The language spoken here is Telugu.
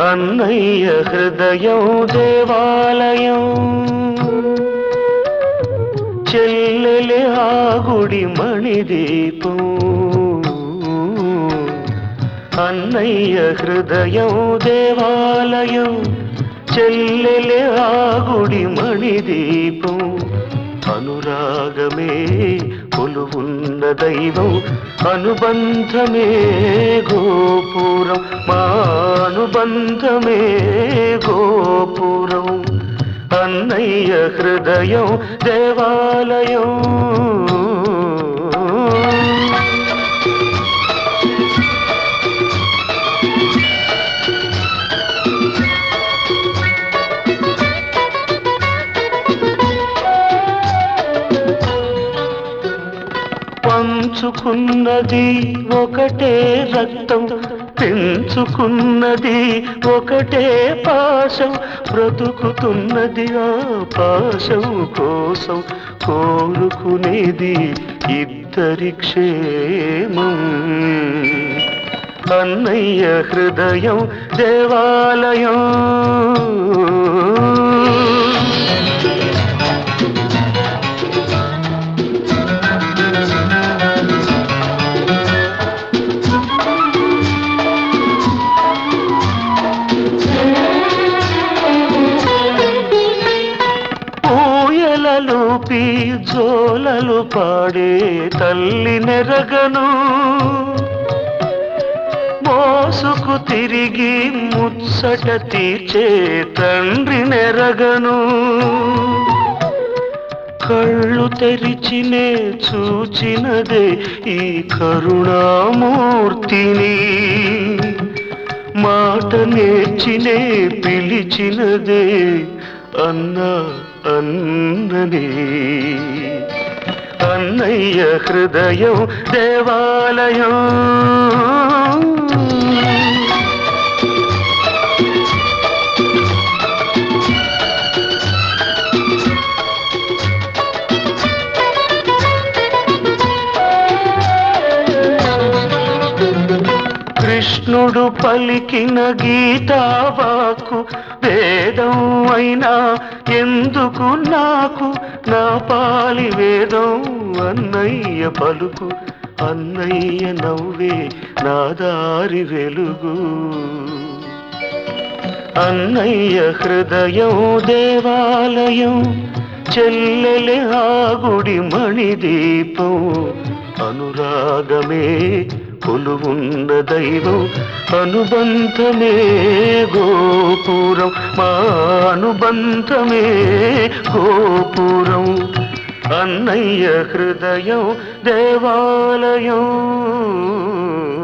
అన్నయ్య హృదయం దేవాలయం చెల్లెలి ఆ గుడి మణిదీపం అన్నయ్య హృదయం దేవాలయం చెల్లెలి ఆ గుడి మణిదీపం అనురాగమే కొలువున్న దైవం అనుబంధమే గోపురం మా అనుబంధమే గోపురం అన్నయ్య హృదయం దేవాలయం పంచుకున్నది ఒకటే రక్తం పెంచుకున్నది ఒకటే పాశం బ్రతుకుతున్నది ఆ పాశం కోసం కోరుకునేది ఇద్దరి క్షేమం అన్నయ్య హృదయం దేవాలయం ఊయలలూపి జోలలు పాడే తల్లి నెరగను మోసుకు తిరిగి ముచ్చట తీర్చే తండ్రి నెరగను కళ్ళు తెరిచినే చూచినదే ఈ కరుణామూర్తిని మాట నేర్చినే పిలిచినదే అన్న అన్నని అన్నయ్య హృదయం దేవాలయం కృష్ణుడు పలికిన గీతావాకు వేదం అయినా ఎందుకు నాకు నా పాలి వేదం అన్నయ్య పలుకు అన్నయ్య నవ్వే నా దారి వెలుగు అన్నయ్య హృదయం దేవాలయం చెల్లెలి ఆ గుడి మణిదీపం అనురాగమే కొలువున్న దైవం అనుబంధమే గోపురం మా అనుబంధమే గోపురం అన్నయ్య హృదయం దేవాలయం